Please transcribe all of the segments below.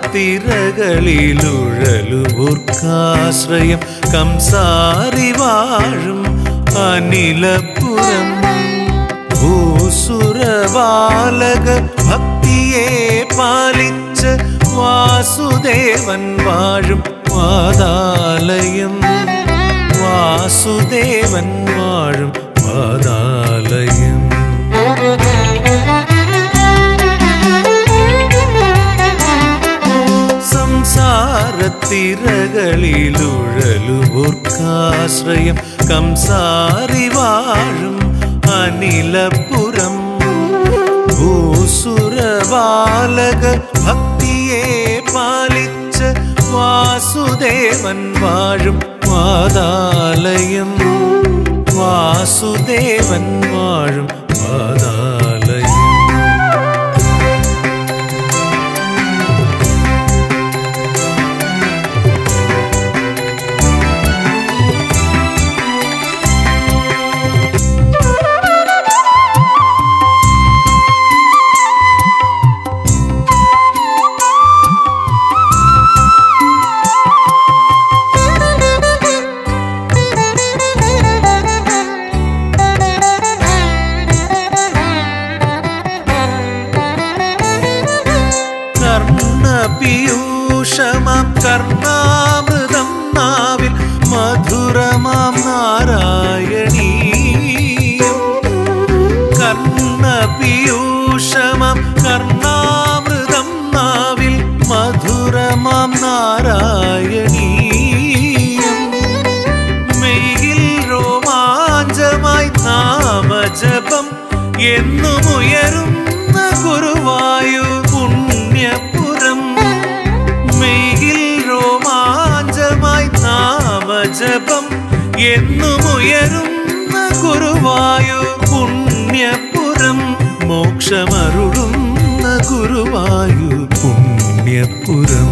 സംസാരത്തിരകളിലുഴലുവോർക്കാശ്രയം കംസാരി വാഴും അനിലപുരം ഭൂസുരബാലക ഭക്തിയെ പാലിച്ച് വാസുദേവൻ വാഴും വാതാലയം വാസുദേവൻ വാഴും വാതാലയം സംസാരത്തിരകളിലുഴലുവോർക്കാശ്രയം കംസാരി വാഴും അനിലപുരം ഭൂസുരബാലക ഭക്തിയെ പാലിച്ച് വാസുദേവൻ വാഴും വാതാലയം വാസുദേവൻ വാഴും വാതാലയം കർണപീയൂഷമാം കർണാമൃതം നാവിൽ മധുരമാം നാരായണീയം കർണപീയൂഷമാം കർണാമൃതം നാവിൽ മധുരമാം നാരായണീയം മെയ്യിൽ രോമാഞ്ചമായി നാമജപം എന്നുമുയരുന്ന ഗുരുവായു പുണ്യപുരം മെയ്യിൽ രോമാഞ്ചമായി നാമജപം എന്നുമുയരുന്ന ഗുരുവായു പുണ്യപുരം മോക്ഷമരുളുന്ന ഗുരുവായു പുണ്യപുരം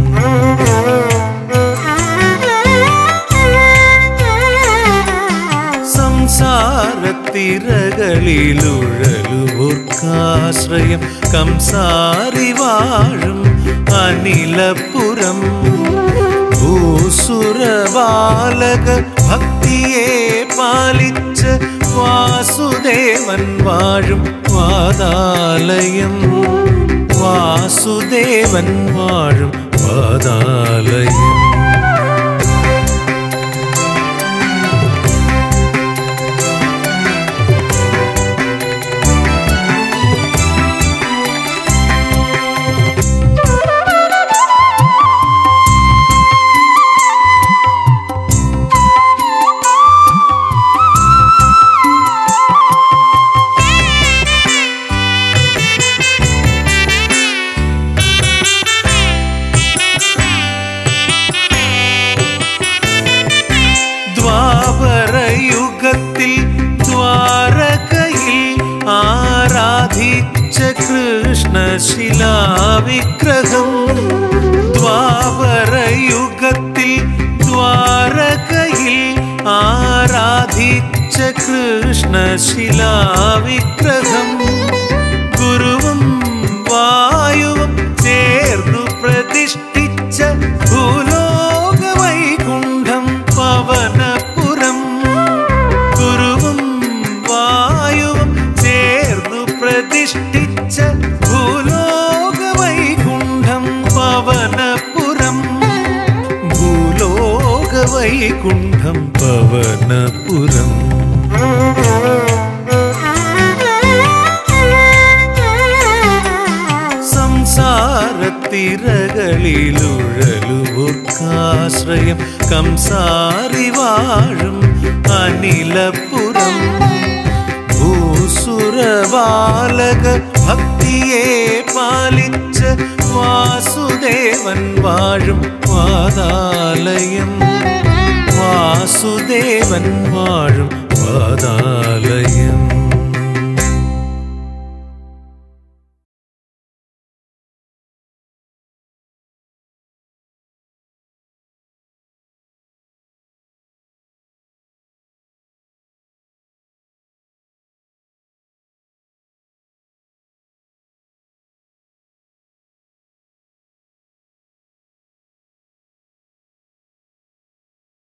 സംസാരത്തിരകളിലുഴലുവോർക്കാശ്രയം കംസാരി വാഴും അനിലപുരം ഭൂസുരബാലക ഭക്തിയെ പാലിച്ച് വാസുദേവൻ വാഴും വാതാലയം വാസുദേവൻ വാഴും വാതാലയം ദ്വാപരയുഗത്തിൽ ദ്വാരകയിൽ ആരാധിച്ച കൃഷ്ണശിലാവിഗ്രഹം ദ്വാപരയുഗത്തിൽ ദ്വാരകയിൽ ആരാധിച്ച കൃഷ്ണശിലാവിഗ്രഹം ഗുരുവും വായുവും ചേർന്നു പ്രതിഷ്ഠിച്ച ഭൂലോക വൈകുണ്ഠം പവനപുരം ഗുരുവും വായുവും ചേർന്നു പ്രതിഷ്ഠിച്ച ഭൂലോക വൈകുണ്ഠം പവനപുരം ഭൂലോക വൈകുണ്ഠം പവനപുരം സംസാരത്തിരകളിലുഴലുവോർക്കാശ്രയം കംസാരി വാഴും അനിലപുരം ഭൂസുരബാലക ഭക്തിയെ പാലിച്ച് വാസുദേവൻ വാഴും വാതാലയം വാസുദേവൻ വാഴും വാതാലയം